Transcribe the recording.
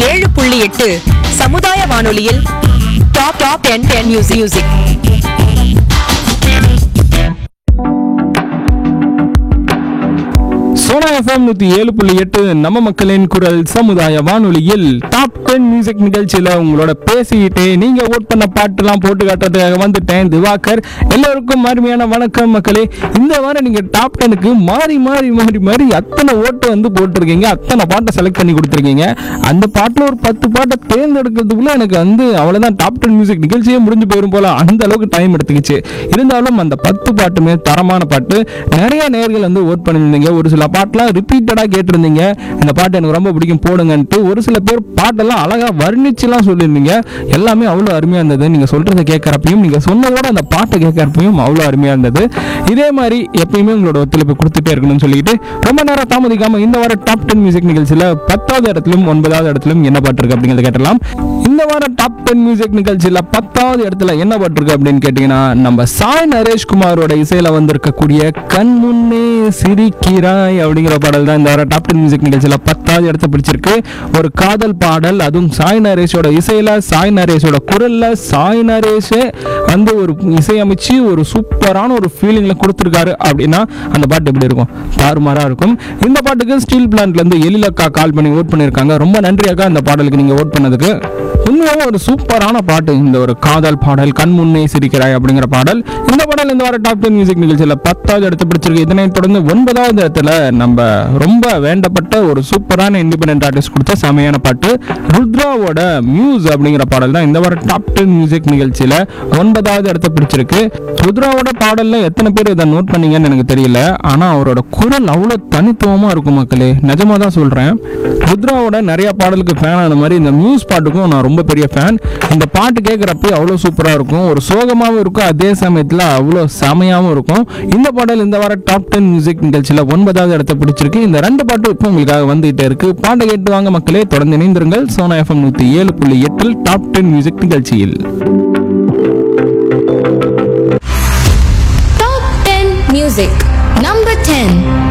ஏழு புள்ளி எட்டு சமுதாய வானொலியில் top top ten ten music music Sona FM நூத்தி ஏழு புள்ளி எட்டு நம்ம மக்களின் குரல் சமுதாய வானொலியில் டாப் டென் மியூசிக் நிகழ்ச்சியில உங்களோட பேசிக்கிட்டே நீங்க ஓட் பண்ண பாட்டுலாம் போட்டு காட்டுறதுக்காக வந்துட்டேன் திவாகர் எல்லாருக்கும் அருமையான வணக்கம் மக்களே இந்த வாரம் நீங்க டாப் டெனுக்கு மாறி மாறி மாறி மாறி அத்தனை ஓட்டு வந்து போட்டிருக்கீங்க அத்தனை பாட்டை செலக்ட் பண்ணி கொடுத்துருக்கீங்க அந்த பாட்டில் ஒரு பத்து பாட்டை தேர்ந்தெடுக்கிறதுக்குள்ள எனக்கு வந்து அவ்வளோதான் டாப் டென் மியூசிக் நிகழ்ச்சியே முடிஞ்சு போயிரும் போல அந்த அளவுக்கு டைம் எடுத்துக்கிச்சு இருந்தாலும் அந்த பத்து பாட்டுமே தரமான பாட்டு நிறைய நேர்கள் வந்து ஓட் பண்ணியிருந்தீங்க ஒரு சில பாட்டெலாம் ரிப்பீட்டடாக கேட்டிருந்தீங்க இந்த பாட்டு எனக்கு ரொம்ப பிடிக்கும் போடுங்கன்ட்டு ஒரு சில பேர் பாட்டெல்லாம் அழகாக வர்ணிச்சுலாம் சொல்லியிருந்தீங்க எல்லாமே அவ்வளோ அருமையாக இருந்தது நீங்கள் சொல்கிறத கேட்குறப்பையும் நீங்கள் சொன்னதோட அந்த பாட்டை கேட்குறப்பையும் அவ்வளோ அருமையாக இருந்தது இதே மாதிரி எப்பயுமே உங்களோட ஒத்துழைப்பு கொடுத்துட்டே இருக்கணும்னு சொல்லிட்டு ரொம்ப நேரம் தாமதிக்காமல் இந்த வாரம் டாப் டென் மியூசிக் நிகழ்ச்சியில் பத்தாவது இடத்துலையும் ஒன்பதாவது இடத்துலையும் என்ன பாட்டு இருக்கு அப்படிங்கிறத கேட்டலாம் இந்த வாரம் டாப் டென் மியூசிக் நிகழ்ச்சியில் பத்தாவது இடத்துல என்ன பாட்டு இருக்கு அப்படின்னு கேட்டிங்கன்னா நம்ம சாய் நரேஷ்குமாரோட இசையில் வந்திருக்கக்கூடிய கண் முன்னே சிரிக்கிறாய் அப்படிங்கிற பாடல் தான் இந்த வாரம் டாப் டென் மியூசிக் நிகழ்ச்சியில் பத்தாவது இடத்த பிடிச்சிருக்கு ஒரு காதல் பாடல் அதுவும் சாய் நரேஷோட இசையில் சாய் நரேஷோட குரலில் சாய் நரேஷே வந்து ஒரு இசையமைச்சு ஒரு சூப்பரான ஒரு ஃபீலிங்கில் கொடுத்துருக்காரு அப்படின்னா அந்த பாட்டு எப்படி இருக்கும் தாறுமாறாக இருக்கும் இந்த பாட்டுக்கு ஸ்டீல் பிளான்ட்லேருந்து எழிலக்கா கால் பண்ணி ஓட் பண்ணியிருக்காங்க ரொம்ப நன்றி அக்கா இந்த பாடலுக்கு நீங்கள் ஓட் பண்ணதுக்கு உண்மையாகவும் ஒரு சூப்பரான பாட்டு இந்த ஒரு காதல் பாடல் கண் முன்னே சிரிக்கிறாய் அப்படிங்கிற பாடல் இந்த பாடல் இந்த வார டாப் டென் மியூசிக் நிகழ்ச்சியில் பத்தாவது இடத்து பிடிச்சிருக்கு இதனை தொடர்ந்து ஒன்பதாவது இடத்துல நம்ம ரொம்ப வேண்டப்பட்ட ஒரு சூப்பரான இண்டிபெண்டன்ட் ஆர்டிஸ்ட் கொடுத்த செமையான பாட்டு ருத்ராவோட மியூஸ் அப்படிங்கிற பாடல் தான் இந்த வார டாப் டென் மியூசிக் நிகழ்ச்சியில் ஒன்பதாவது இடத்த பிடிச்சிருக்கு ருத்ராவோட பாடல்ல எத்தனை பேர் இதை நோட் பண்ணீங்கன்னு எனக்கு தெரியல ஆனால் அவரோட குரல் அவ்வளோ தனித்துவமாக இருக்கும் மக்களே நிஜமாக தான் சொல்கிறேன் ருத்ராவோட நிறைய பாடலுக்கு ஃபேன் ஆன மாதிரி இந்த மியூஸ் பாட்டுக்கும் நான் ரொம்ப பெரிய ஃபேன் இந்த பாட்டு கேட்குறப்ப அவ்வளோ சூப்பராக இருக்கும் ஒரு சோகமாகவும் இருக்கும் அதே சமயத்தில் அவ்வளோ செமையாகவும் இருக்கும் இந்த பாடல் இந்த வார டாப் டென் மியூசிக் நிகழ்ச்சியில் ஒன்பதாவது இடத்த பிடிச்சிருக்கு இந்த ரெண்டு பாட்டும் இப்போ உங்களுக்காக வந்துகிட்டே இருக்கு பாட்டை கேட்டு வாங்க மக்களே தொடர்ந்து இணைந்திருங்கள் சோனா எஃப்எம் நூற்றி ஏழு புள்ளி எட்டில் டாப் டென் மியூசிக் நிகழ்ச்சியில் Top 10 Music Number 10